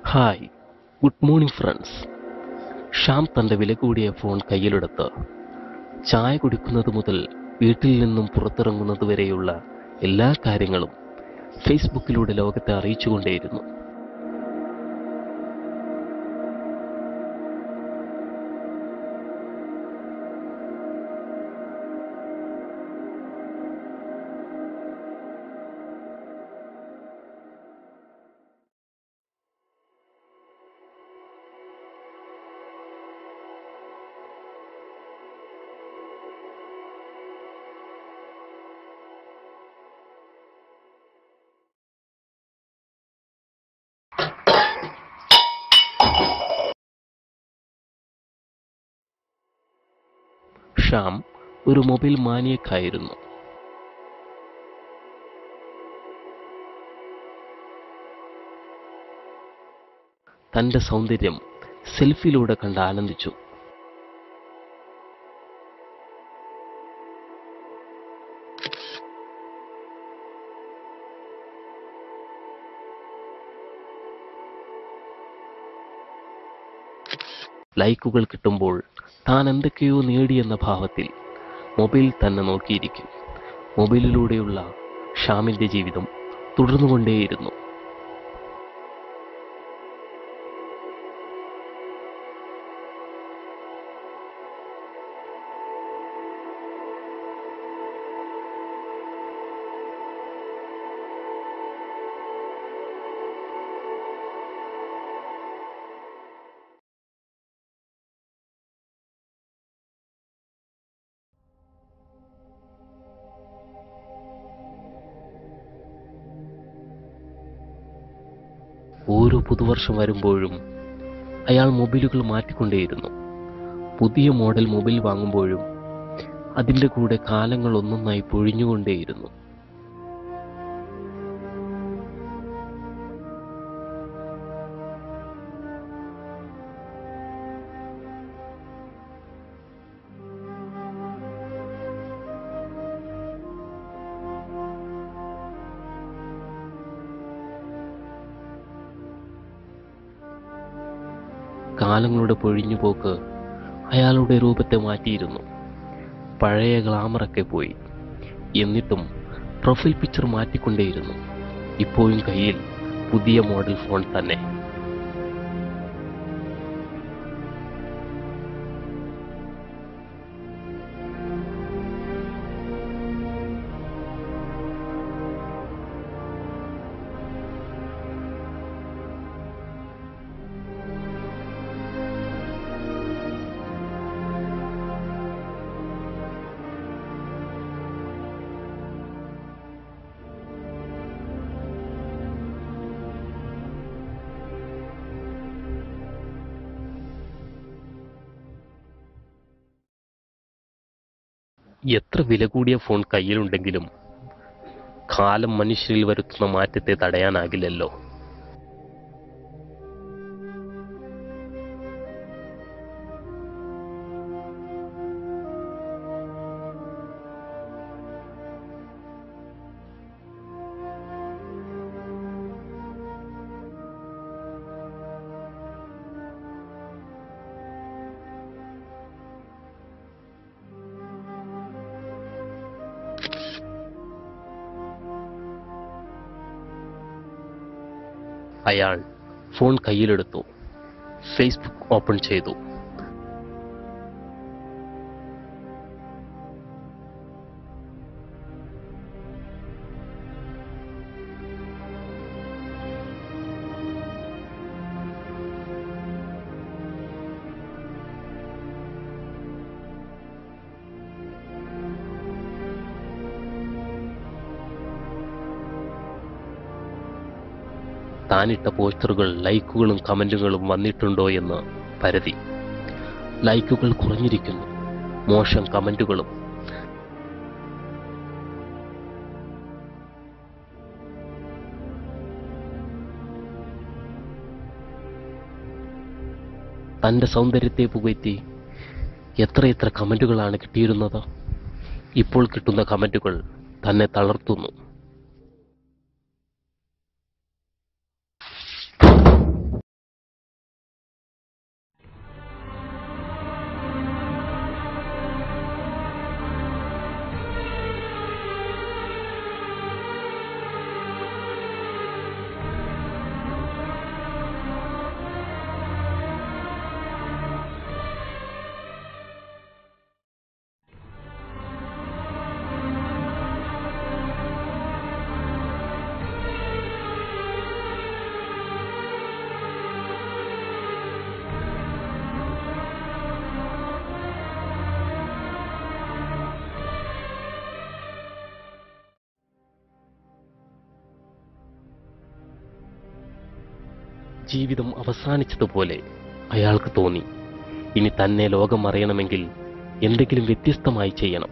hi good morning friends Shyam തൻ്റെ വില കൂടിയ ഫോൺ കയ്യിലെടുത്ത് ചായ കുടിക്കുന്നത് മുതൽ വീട്ടിൽ നിന്നും പുറത്തിറങ്ങുന്നത് വരെയുള്ള എല്ലാ കാര്യങ്ങളും ഫേസ്ബുക്കിലൂടെ ലോകത്തെ അറിയിച്ചുകൊണ്ടേയിരുന്നു ഷ്യാം ഒരു മൊബൈൽ മാനിയക്കായിരുന്നു തൻ്റെ സൗന്ദര്യം സെൽഫിയിലൂടെ കണ്ട് ആനന്ദിച്ചു ലൈക്കുകൾ കിട്ടുമ്പോൾ താൻ എന്തൊക്കെയോ നേടിയെന്ന ഭാവത്തിൽ മൊബൈൽ തന്നെ നോക്കിയിരിക്കും മൊബൈലിലൂടെയുള്ള ഷ്യാമിൻ്റെ ജീവിതം തുടർന്നുകൊണ്ടേയിരുന്നു ഓരോ പുതുവർഷം വരുമ്പോഴും അയാൾ മൊബൈലുകൾ മാറ്റിക്കൊണ്ടേയിരുന്നു പുതിയ മോഡൽ മൊബൈൽ വാങ്ങുമ്പോഴും അതിൻ്റെ കൂടെ കാലങ്ങൾ ഒന്നൊന്നായി പൊഴിഞ്ഞുകൊണ്ടേയിരുന്നു കാലങ്ങളുടെ പൊഴിഞ്ഞുപോക്ക് അയാളുടെ രൂപത്തെ മാറ്റിയിരുന്നു പഴയ ഗ്ലാമറൊക്കെ പോയി എന്നിട്ടും പ്രൊഫൈൽ പിക്ചർ മാറ്റിക്കൊണ്ടേയിരുന്നു ഇപ്പോഴും കയ്യിൽ പുതിയ മോഡൽ ഫോൺ തന്നെ എത്ര വില കൂടിയ ഫോൺ കയ്യിലുണ്ടെങ്കിലും കാലം മനുഷ്യരിൽ വരുത്തുന്ന മാറ്റത്തെ തടയാനാകില്ലല്ലോ അയാൾ ഫോൺ കയ്യിലെടുത്തു ഫേസ്ബുക്ക് ഓപ്പൺ ചെയ്തു താനിട്ട പോസ്റ്ററുകൾ ലൈക്കുകളും കമന്റുകളും വന്നിട്ടുണ്ടോ എന്ന് പരതി ലൈക്കുകൾ കുറഞ്ഞിരിക്കുന്നു മോശം കമന്റുകളും തൻ്റെ സൗന്ദര്യത്തെ പുകഴ്ത്തി എത്രയെത്ര കമന്റുകളാണ് കിട്ടിയിരുന്നത് ഇപ്പോൾ കിട്ടുന്ന കമന്റുകൾ തന്നെ തളർത്തുന്നു ജീവിതം അവസാനിച്ചതുപോലെ അയാൾക്ക് തോന്നി ഇനി തന്നെ ലോകം അറിയണമെങ്കിൽ എന്തെങ്കിലും വ്യത്യസ്തമായി ചെയ്യണം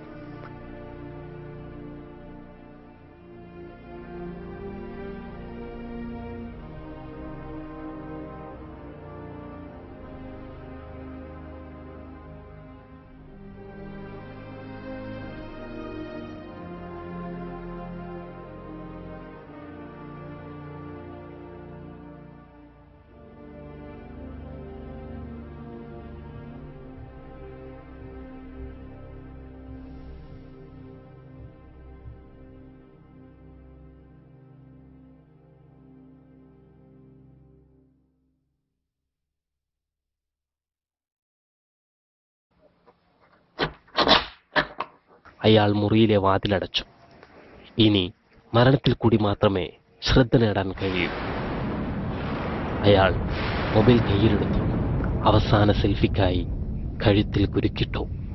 അയാൾ മുറിയിലെ വാതിലടച്ചു ഇനി മരണത്തിൽ കൂടി മാത്രമേ ശ്രദ്ധ നേടാൻ കഴിയൂ അയാൾ മൊബൈൽ കയ്യിലെടുത്തു അവസാന സെൽഫിക്കായി കഴുത്തിൽ കുരുക്കിട്ടു